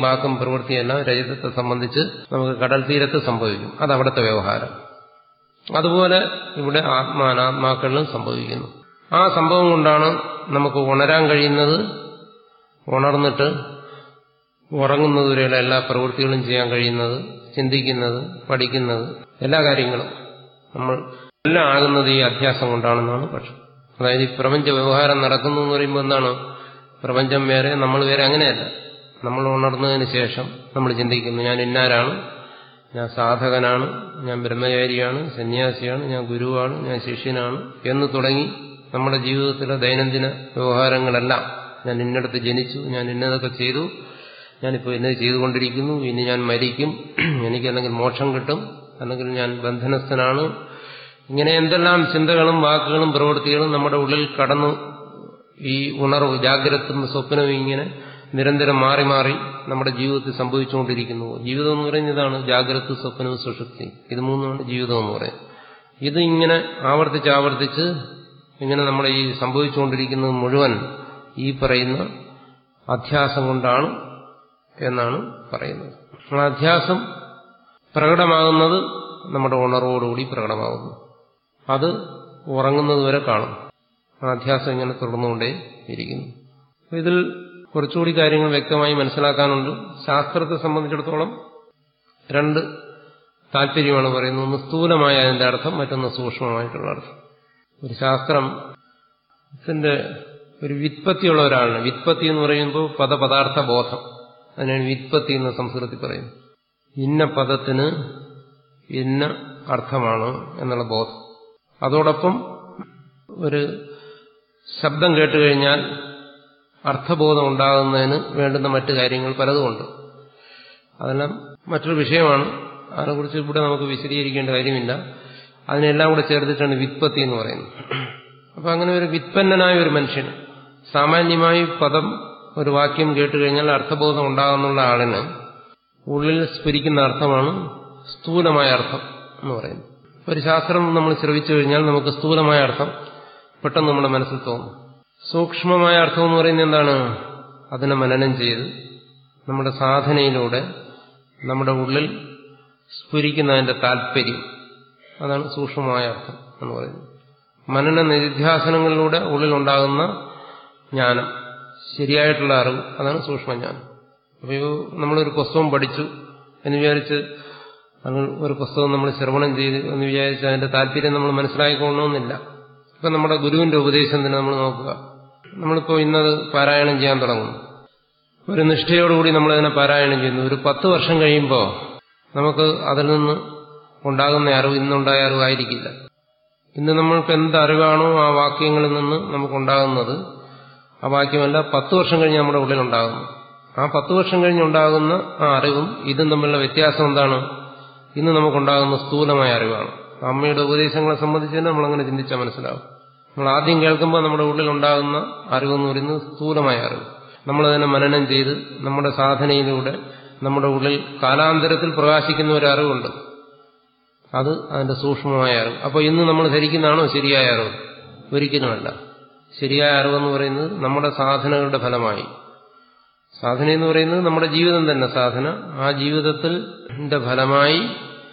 വാക്കും പ്രവൃത്തിയെല്ലാം രജതത്തെ സംബന്ധിച്ച് നമുക്ക് കടൽ തീരത്ത് സംഭവിക്കും അത് അവിടുത്തെ വ്യവഹാരം അതുപോലെ ഇവിടെ ആത്മാനാത്മാക്കളിലും സംഭവിക്കുന്നു ആ സംഭവം കൊണ്ടാണ് നമുക്ക് ഉണരാൻ കഴിയുന്നത് ഉണർന്നിട്ട് ഉറങ്ങുന്നതുവരെയുള്ള എല്ലാ പ്രവൃത്തികളും ചെയ്യാൻ കഴിയുന്നത് ചിന്തിക്കുന്നത് പഠിക്കുന്നത് എല്ലാ കാര്യങ്ങളും നമ്മൾ എല്ലാം ആകുന്നത് ഈ അധ്യാസം കൊണ്ടാണെന്നാണ് പക്ഷം അതായത് ഈ പ്രപഞ്ച വ്യവഹാരം നടക്കുന്നു എന്ന് പറയുമ്പോൾ എന്താണ് പ്രപഞ്ചം വേറെ നമ്മൾ വേറെ അങ്ങനെയല്ല നമ്മൾ ഉണർന്നതിന് ശേഷം നമ്മൾ ചിന്തിക്കുന്നു ഞാൻ ഇന്നാരാണ് ഞാൻ സാധകനാണ് ഞാൻ ബ്രഹ്മചാരിയാണ് സന്യാസിയാണ് ഞാൻ ഗുരുവാണ് ഞാൻ ശിഷ്യനാണ് എന്ന് തുടങ്ങി നമ്മുടെ ജീവിതത്തിലെ ദൈനംദിന വ്യവഹാരങ്ങളെല്ലാം ഞാൻ ഇന്നടത്ത് ജനിച്ചു ഞാൻ ഇന്നതൊക്കെ ചെയ്തു ഞാനിപ്പോൾ ഇന്നത് ചെയ്തുകൊണ്ടിരിക്കുന്നു ഇനി ഞാൻ മരിക്കും എനിക്ക് അല്ലെങ്കിൽ മോക്ഷം കിട്ടും അല്ലെങ്കിൽ ഞാൻ ബന്ധനസ്ഥനാണ് ഇങ്ങനെ എന്തെല്ലാം ചിന്തകളും വാക്കുകളും പ്രവൃത്തികളും നമ്മുടെ ഉള്ളിൽ കടന്നു ഈ ഉണർവ് ജാഗ്രത സ്വപ്നവും ഇങ്ങനെ നിരന്തരം മാറി മാറി നമ്മുടെ ജീവിതത്തിൽ സംഭവിച്ചുകൊണ്ടിരിക്കുന്നു ജീവിതം എന്ന് പറയുന്നത് ഇതാണ് ജാഗ്രത സ്വപ്നവും സുഷുപ്തി ഇത് മൂന്നുമാണ് ജീവിതം എന്ന് പറയുന്നത് ഇത് ഇങ്ങനെ ആവർത്തിച്ച് ആവർത്തിച്ച് ഇങ്ങനെ നമ്മുടെ ഈ സംഭവിച്ചുകൊണ്ടിരിക്കുന്നത് മുഴുവൻ ഈ പറയുന്ന അധ്യാസം കൊണ്ടാണ് എന്നാണ് പറയുന്നത് ആ അധ്യാസം പ്രകടമാകുന്നത് നമ്മുടെ ഉണർവോടുകൂടി പ്രകടമാകുന്നു അത് ഉറങ്ങുന്നത് വരെ കാണും ആ അധ്യാസം ഇങ്ങനെ തുടർന്നുകൊണ്ടേ ഇരിക്കുന്നു ഇതിൽ കുറച്ചുകൂടി കാര്യങ്ങൾ വ്യക്തമായി മനസ്സിലാക്കാനുണ്ട് ശാസ്ത്രത്തെ സംബന്ധിച്ചിടത്തോളം രണ്ട് താല്പര്യമാണ് പറയുന്നത് ഒന്ന് സ്ഥൂലമായ അതിന്റെ അർത്ഥം മറ്റൊന്ന് സൂക്ഷ്മമായിട്ടുള്ള അർത്ഥം ഒരു ശാസ്ത്രം ഇതിന്റെ ഒരു വിത്പത്തിയുള്ള ഒരാളിന് വിത്പത്തി എന്ന് പറയുമ്പോൾ പദപദാർത്ഥ ബോധം അതിനാണ് വിത്പത്തി എന്ന് സംസ്കൃതത്തിൽ പറയുന്നത് ഇന്ന പദത്തിന് ഇന്ന അർത്ഥമാണ് എന്നുള്ള ബോധം അതോടൊപ്പം ഒരു ശബ്ദം കേട്ടുകഴിഞ്ഞാൽ അർത്ഥബോധം ഉണ്ടാകുന്നതിന് വേണ്ടുന്ന മറ്റു കാര്യങ്ങൾ പലതുമുണ്ട് അതെല്ലാം മറ്റൊരു വിഷയമാണ് അതിനെക്കുറിച്ച് ഇവിടെ നമുക്ക് വിശദീകരിക്കേണ്ട കാര്യമില്ല അതിനെല്ലാം കൂടെ ചേർത്തിട്ടാണ് വിത്പത്തി എന്ന് പറയുന്നത് അപ്പൊ അങ്ങനെ ഒരു വിത്പന്നനായ ഒരു മനുഷ്യന് സാമാന്യമായി പദം ഒരു വാക്യം കേട്ടുകഴിഞ്ഞാൽ അർത്ഥബോധം ഉണ്ടാകുന്നുള്ള ആളിന് ഉള്ളിൽ സ്ഫുരിക്കുന്ന അർത്ഥമാണ് സ്ഥൂലമായ അർത്ഥം എന്ന് പറയുന്നത് ഒരു ശാസ്ത്രം നമ്മൾ ശ്രവിച്ചു കഴിഞ്ഞാൽ നമുക്ക് സ്ഥൂലമായ അർത്ഥം പെട്ടെന്ന് നമ്മുടെ മനസ്സിൽ തോന്നും സൂക്ഷ്മമായ അർത്ഥം എന്ന് പറയുന്നത് എന്താണ് അതിനെ മനനം ചെയ്ത് നമ്മുടെ സാധനയിലൂടെ നമ്മുടെ ഉള്ളിൽ സ്ഫുരിക്കുന്നതിന്റെ താല്പര്യം അതാണ് സൂക്ഷ്മമായ അർത്ഥം എന്ന് പറയുന്നത് മനന നിധ്യാസനങ്ങളിലൂടെ ഉള്ളിലുണ്ടാകുന്ന ജ്ഞാനം ശരിയായിട്ടുള്ള അറിവ് അതാണ് സൂക്ഷ്മജ്ഞാനം അപ്പോൾ നമ്മളൊരു പുസ്തകം പഠിച്ചു എന്ന് വിചാരിച്ച് അത് ഒരു പുസ്തകം നമ്മൾ ശ്രവണം ചെയ്ത് എന്ന് വിചാരിച്ച് അതിന്റെ താല്പര്യം നമ്മൾ മനസ്സിലാക്കിക്കൊള്ളണമെന്നില്ല ഇപ്പൊ നമ്മുടെ ഗുരുവിന്റെ ഉപദേശം തന്നെ നമ്മൾ നോക്കുക നമ്മളിപ്പോൾ ഇന്നത് പാരായണം ചെയ്യാൻ തുടങ്ങുന്നു ഒരു നിഷ്ഠയോടുകൂടി നമ്മളതിനെ പാരായണം ചെയ്യുന്നു ഒരു പത്ത് വർഷം കഴിയുമ്പോൾ നമുക്ക് അതിൽ നിന്ന് ഉണ്ടാകുന്ന അറിവ് ഇന്നുണ്ടായ അറിവായിരിക്കില്ല ഇന്ന് നമ്മൾക്ക് എന്ത് അറിവാണോ ആ വാക്യങ്ങളിൽ നിന്ന് നമുക്കുണ്ടാകുന്നത് ആ വാക്യമല്ല പത്ത് വർഷം കഴിഞ്ഞ് നമ്മുടെ ഉള്ളിലുണ്ടാകുന്നു ആ പത്ത് വർഷം കഴിഞ്ഞുണ്ടാകുന്ന ആ അറിവും ഇതും തമ്മിലുള്ള വ്യത്യാസം എന്താണ് ഇന്ന് നമുക്കുണ്ടാകുന്ന സ്ഥൂലമായ അറിവാണ് അമ്മയുടെ ഉപദേശങ്ങളെ സംബന്ധിച്ച് തന്നെ നമ്മളങ്ങനെ ചിന്തിച്ചാൽ മനസ്സിലാവും നമ്മൾ ആദ്യം കേൾക്കുമ്പോൾ നമ്മുടെ ഉള്ളിലുണ്ടാകുന്ന അറിവെന്ന് പറയുന്നത് സ്ഥൂലമായ അറിവ് നമ്മളതിനെ മനനം ചെയ്ത് നമ്മുടെ സാധനയിലൂടെ നമ്മുടെ ഉള്ളിൽ കാലാന്തരത്തിൽ പ്രകാശിക്കുന്ന ഒരു അറിവുണ്ട് അത് അതിന്റെ സൂക്ഷ്മമായ അറിവ് അപ്പോൾ ഇന്ന് നമ്മൾ ധരിക്കുന്നതാണോ ശരിയായ അറിവ് ഒരിക്കലുമല്ല ശരിയായ അറിവെന്ന് പറയുന്നത് നമ്മുടെ സാധനകളുടെ ഫലമായി സാധന എന്ന് പറയുന്നത് നമ്മുടെ ജീവിതം തന്നെ സാധന ആ ജീവിതത്തിൽ ഫലമായി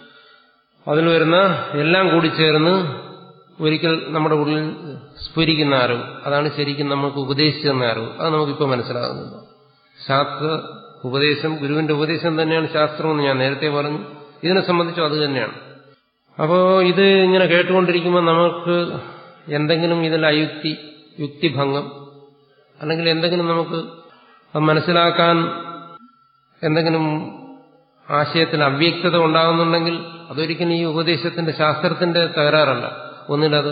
അതിൽ വരുന്ന എല്ലാം കൂടി ചേർന്ന് ഒരിക്കൽ നമ്മുടെ ഉള്ളിൽ സ്ഫുരിക്കുന്ന അറിവ് അതാണ് ശരിക്കും നമുക്ക് ഉപദേശിച്ചു തന്ന അറിവ് അത് നമുക്കിപ്പോൾ മനസ്സിലാകുന്നില്ല ശാസ്ത്ര ഉപദേശം ഗുരുവിന്റെ ഉപദേശം തന്നെയാണ് ശാസ്ത്രമെന്ന് ഞാൻ നേരത്തെ പറഞ്ഞു ഇതിനെ സംബന്ധിച്ചും അത് തന്നെയാണ് അപ്പോൾ ഇത് ഇങ്ങനെ കേട്ടുകൊണ്ടിരിക്കുമ്പോൾ നമുക്ക് എന്തെങ്കിലും ഇതിൽ അയുക്തി യുക്തിഭംഗം അല്ലെങ്കിൽ എന്തെങ്കിലും നമുക്ക് മനസ്സിലാക്കാൻ എന്തെങ്കിലും ആശയത്തിൽ അവ്യക്തത ഉണ്ടാകുന്നുണ്ടെങ്കിൽ അതൊരിക്കലും ഈ ഉപദേശത്തിന്റെ ശാസ്ത്രത്തിന്റെ തകരാറല്ല ഒന്നിലത്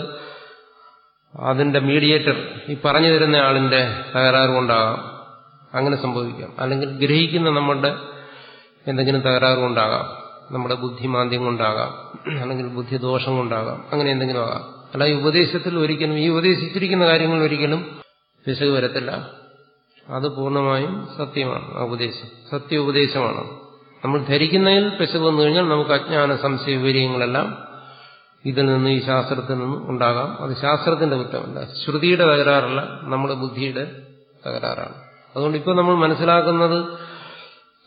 അതിന്റെ മീഡിയേറ്റർ ഈ പറഞ്ഞു തരുന്ന ആളിന്റെ തകരാറ് കൊണ്ടാകാം അങ്ങനെ സംഭവിക്കാം അല്ലെങ്കിൽ ഗ്രഹിക്കുന്ന നമ്മുടെ എന്തെങ്കിലും തകരാറ് കൊണ്ടാകാം നമ്മുടെ ബുദ്ധിമാന്ദ്യം കൊണ്ടാകാം അല്ലെങ്കിൽ ബുദ്ധിദോഷം കൊണ്ടാകാം അങ്ങനെ എന്തെങ്കിലും ആകാം അല്ല ഈ ഉപദേശത്തിൽ ഒരിക്കലും ഈ ഉപദേശിച്ചിരിക്കുന്ന കാര്യങ്ങൾ ഒരിക്കലും പിശക് വരത്തില്ല അത് പൂർണ്ണമായും സത്യമാണ് ആ ഉപദേശം സത്യ ഉപദേശമാണ് നമ്മൾ ധരിക്കുന്നതിൽ പിശക് വന്നു കഴിഞ്ഞാൽ നമുക്ക് അജ്ഞാന സംശയ വിവര്യങ്ങളെല്ലാം ഇതിൽ നിന്ന് ഈ ശാസ്ത്രത്തിൽ നിന്ന് ഉണ്ടാകാം അത് ശാസ്ത്രത്തിന്റെ കുറ്റമല്ല ശ്രുതിയുടെ തകരാറല്ല നമ്മുടെ ബുദ്ധിയുടെ തകരാറാണ് അതുകൊണ്ട് ഇപ്പോൾ നമ്മൾ മനസ്സിലാക്കുന്നത്